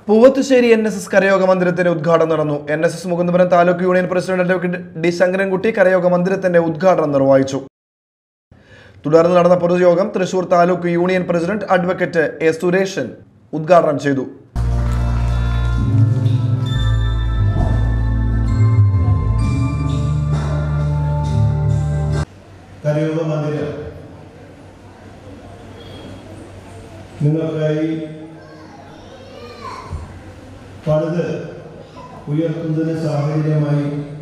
Poovathussery N S S കരയോഗ മന്ദിരത്തിന്റെ ഉദ്ഘാടനം നടന്നു N S S Mukundapuram taluk union president advocate D Sankarankutty കരയോഗ മന്ദിരത്തിന്റെ ഉദ്ഘാടനം നിർവഹിച്ചു തുടർന്ന് നടന്ന പൊതുയോഗം Thrissur taluk union president advocate A Sureshan ഉദ്ഘാടനം ചെയ്തു കരയോഗ മന്ദിരം നിങ്ങൾക്കായി പണിത് ഉയർത്തുന്നതിന് സാഹചര്യമായി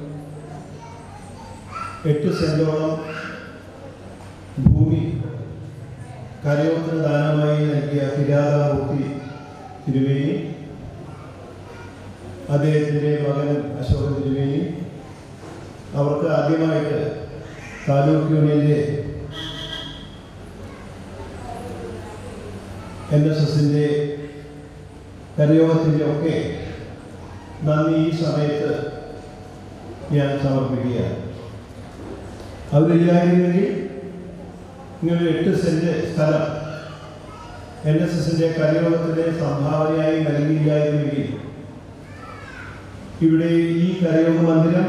എട്ട് സെന്റോളം ഭൂമി കരയോഗത്തിന് ദാനമായി നൽകിയ കിരാതമൂർത്തി തിരുവേണി അദ്ദേഹത്തിൻ്റെ മകൻ അശോകൻ തിരുവേണി അവർക്ക് ആദ്യമായിട്ട് താലൂക്ക് യൂണിയൻ്റെ എൻ എസ് എസിൻ്റെ കരയോഗത്തിൻ്റെ ഒക്കെ നന്ദി ഈ സമയത്ത് ഞാൻ സമർപ്പിക്കുകയാണ് അവരില്ലായിരുന്നെങ്കിൽ ഇങ്ങനെ എട്ട് സെൻറ്റ് സ്ഥലം എൻ എസ് എസിൻ്റെ കരയോഗത്തിൻ്റെ സംഭാവനയായി നൽകിയില്ലായിരുന്നെങ്കിൽ ഇവിടെ ഈ കരയോഗ മന്ദിരം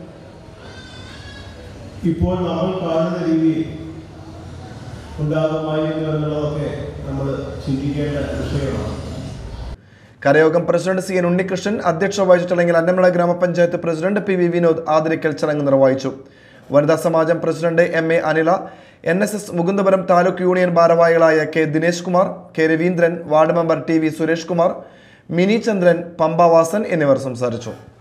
ഇപ്പോൾ നമ്മൾ കാണുന്ന രീതിയിൽ ഉണ്ടാകുമായിരുന്നു എന്നുള്ളതൊക്കെ നമ്മൾ ചിന്തിക്കേണ്ട വിഷയമാണ് കരയോഗം പ്രസിഡന്റ് സി എൻ ഉണ്ണികൃഷ്ണൻ അധ്യക്ഷ വഹിച്ച ചടങ്ങിൽ അന്നമല ഗ്രാമപഞ്ചായത്ത് പ്രസിഡന്റ് പി വി വിനോദ് ആദരിക്കൽ ചടങ്ങ് നിർവഹിച്ചു വനിതാ സമാജം president M A Anila N S S Mukundapuram taluk union ഭാരവാഹികളായ K Dinesh Kumar K Raveendran ward member T V Suresh Kumar Mini Chandran Pampa Vasan എന്നിവർ സംസാരിച്ചു